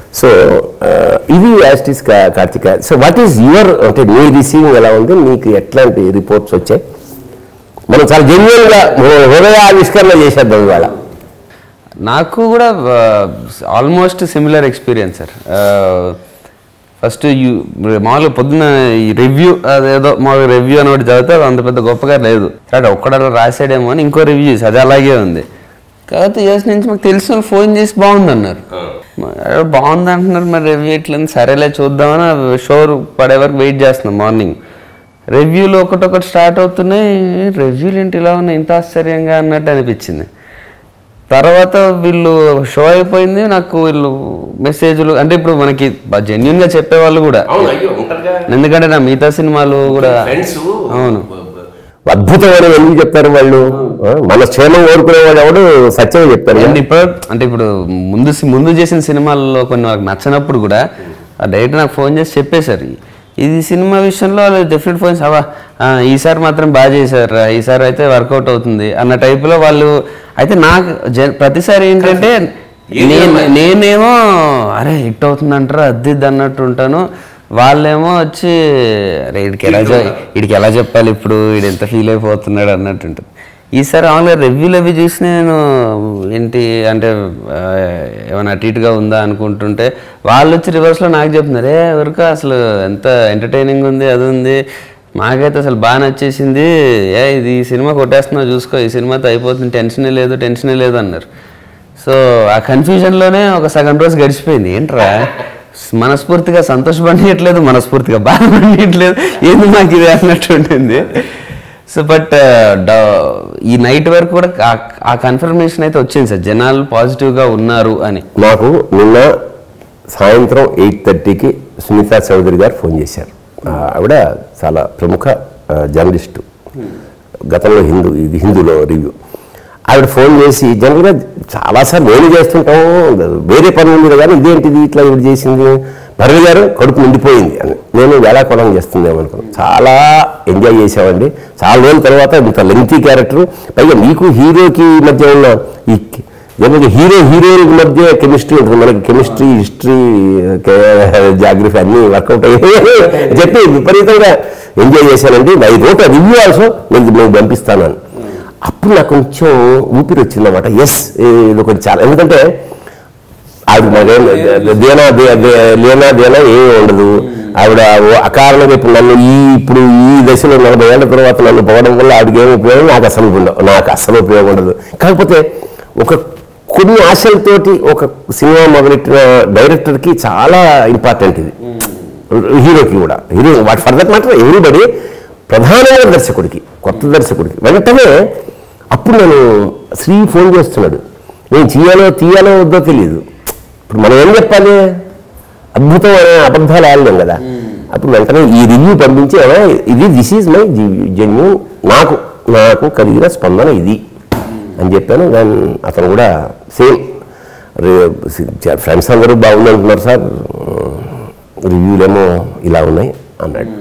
so ఇది యాస్టిస్ Karthika so what is your అంటే నీ రిసీవింగ్ ఎలా ఉంది నీకు ఎట్లాంటి రిపోర్ట్స్ వచ్చాయి మనం చాలా జెన్యున్గా హృదయ ఆవిష్కరణ చేసేద్దాం ఇవాళ నాకు కూడా almost similar experience sir first you మామూలుగా పొద్దున ఈ రివ్యూ అదేదో మామూలుగా రివ్యూ అని ఒకటి చదివితే అది అంత పెద్ద గొప్పగా లేదు సరే ఒక్కడలా రాసాడేమో అని ఇంకో రివ్యూ చేసి అది అలాగే ఉంది కాకపోతే ఇయర్స్ నుంచి మాకు తెలిసిన వాళ్ళు ఫోన్ చేసి బాగుంది అన్నారు అరే బాగుంది అంటున్నారు మరి రివ్యూ ఇట్లా సరేలే చూద్దామని షోర్ పడే వరకు వెయిట్ చేస్తున్నాం మార్నింగ్ రివ్యూలు ఒకటొకటి స్టార్ట్ అవుతున్నాయి రివ్యూలు ఏంటి ఇలా ఉన్నాయి ఇంత ఆశ్చర్యంగా అన్నట్టు అనిపించింది తర్వాత వీళ్ళు షో అయిపోయింది నాకు వీళ్ళు మెసేజ్లు అంటే ఇప్పుడు మనకి జెన్యున్ గా చెప్పేవాళ్ళు కూడా ఎందుకంటే నా మిగతా సినిమాలు కూడా అవును అద్భుతమైన ఎందుకు చెప్తారు వాళ్ళు ఆ, మన క్షేమం కోరుకునే వాళ్ళు ఎవడు సత్యం చెప్తారు అండ్ ఇప్పుడు అంటే ఇప్పుడు ముందు సి- ముందు చేసిన సినిమాల్లో కొన్ని నాకు నచ్చినప్పుడు కూడా ఆ డైరెక్టర్ నాకు ఫోన్ చేసి చెప్పేశారు ఇది సినిమా విషయంలో వాళ్ళు డెఫినెట్ ఫోన్ అవా ఈసారి మాత్రం బాగా చేశారు ఈసారి అయితే వర్కౌట్ అవుతుంది అన్న టైపులో వాళ్ళు అయితే నాకు జ- ప్రతిసారి ఏంటంటే నేను నేనేమో అరే హిట్ అవుతుందంటారా అద్ది ఇది అన్నట్టు ఉంటాను వాళ్ళేమో వచ్చి అరే వీడికి ఎలా చె- వీడికి ఎలా చెప్పాలి ఇప్పుడు వీడు ఎంత ఫీల్ అయిపోతున్నాడు అన్నట్టు ఉంటుంది ఈసారి మామూలుగా రివ్యూలు అవి చూసి నేను ఏంటి అంటే ఆ, ఏమైనా అటు ఇటుగా ఉందా అనుకుంటుంటే వాళ్ళు వచ్చి రివర్స్లో నాకు చెప్తున్నారు ఏ ఎవరికి అసలు ఎంత ఎంటర్టైనింగ్ ఉంది అది ఉంది మాకైతే అసలు బాగా నచ్చేసింది ఏ ఇది ఈ సినిమా కొట్టేస్తున్నావు చూసుకో ఈ సినిమాతో అయిపోతుంది టెన్షనే లేదు టెన్షనే లేదు అన్నారు సో ఆ కన్ఫ్యూజన్లోనే ఒక సగం రోజు గడిచిపోయింది ఏంట్రా మనస్ఫూర్తిగా సంతోషపడియట్లేదు మనస్ఫూర్తిగా బాధపడియట్లేదు ఏంది మాకు ఇది అన్నట్టు ఉంటుంది సో బట్ ఈ నైట్ వరకు కూడా ఆ- ఆ కన్ఫర్మేషన్ అయితే వచ్చింది సార్ జనాలు పాజిటివ్గా ఉన్నారు అని నాకు నిన్న సాయంత్రం ఎయిట్ థర్టీకి సునీతా చౌదరి గారు ఫోన్ చేశారు ఆ, ఆవిడ చాలా ప్రముఖ ఆ, జర్నలిస్టు గతంలో హిందూ ఇది హిందూలో రివ్యూ ఆవిడ ఫోన్ చేసి జనరల్గా చాలాసార్లు నేను చేస్తుంటాం వేరే పని ఉంది కానీ ఇదేంటిది ఇట్లా ఇవి చేసింది భరణి గారు కడుపు నిండిపోయింది అని నేను వేళాకోళం చేస్తుందేమో అనుకున్నాను చాలా ఎంజాయ్ చేసామండి చాలా రోజుల తర్వాత ఇంత లెంగ్తీ క్యారెక్టర్ పైగా నీకు హీరోకి మధ్య ఉన్న ఈ జనరల్గా హీరో హీరోయిన్ మధ్య కెమిస్ట్రీ ఉంటుంది మనకి కెమిస్ట్రీ హిస్టరీ జాగ్రఫీ అన్నీ వర్కౌట్ అయ్యాయి చెప్పి విపరీతంగా ఎంజాయ్ చేశానండి ఐ రోట్ రివ్యూ ఆల్సో నేను నేను పంపిస్తాను అని అప్పుడు నాకు కొంచెం ఊపిరి వచ్చిందన్నమాట ఎస్ ఇది కొంచెం చాలా ఎందుకంటే ఆవిడ మరేం దేనా దే- దే- లేనా దేనా ఏమీ ఉండదు ఆవిడ ఓ అకారణంగా ఇప్పుడు నన్ను ఈ ఇప్పుడు ఈ దశలో నలభై ఏళ్ళ తర్వాత నన్ను పోవడం వల్ల ఆవిడకి ఏమి ఉపయోగం నాకు అసలు ఉండదు నాకు అసలు ఉపయోగం ఉండదు కాకపోతే ఒక కొన్ని ఆశలతోటి ఒక సినిమా మొదలెట్టిన డైరెక్టర్కి చాలా ఇంపార్టెంట్ ఇది హీరోకి కూడా hero what for that matter everybody ప్రధానమైన దర్శకుడికి కొత్త దర్శకుడికి వెంటనే అప్పుడు నేను శ్రీ ఫోన్ చేస్తున్నాడు నేను చేయాలో తీయాలో వద్దో తెలియదు ఇప్పుడు మనం ఏం చెప్పాలి అద్భుతమైన అబద్ధాలు ఆడలేం కదా అప్పుడు వెంటనే ఈ రివ్యూ పంపించి "ఆ, ఇది దిస్ ఈజ్ మై జన్యు నాకు నాకు కలిగిన స్పందన ఇది అని చెప్పాను దాని అతను కూడా సేమ్ ఫ్రెండ్స్ అందరూ బాగుంది అంటున్నారు సార్ రివ్యూలేమో ఇలా ఉన్నాయి అన్నాడు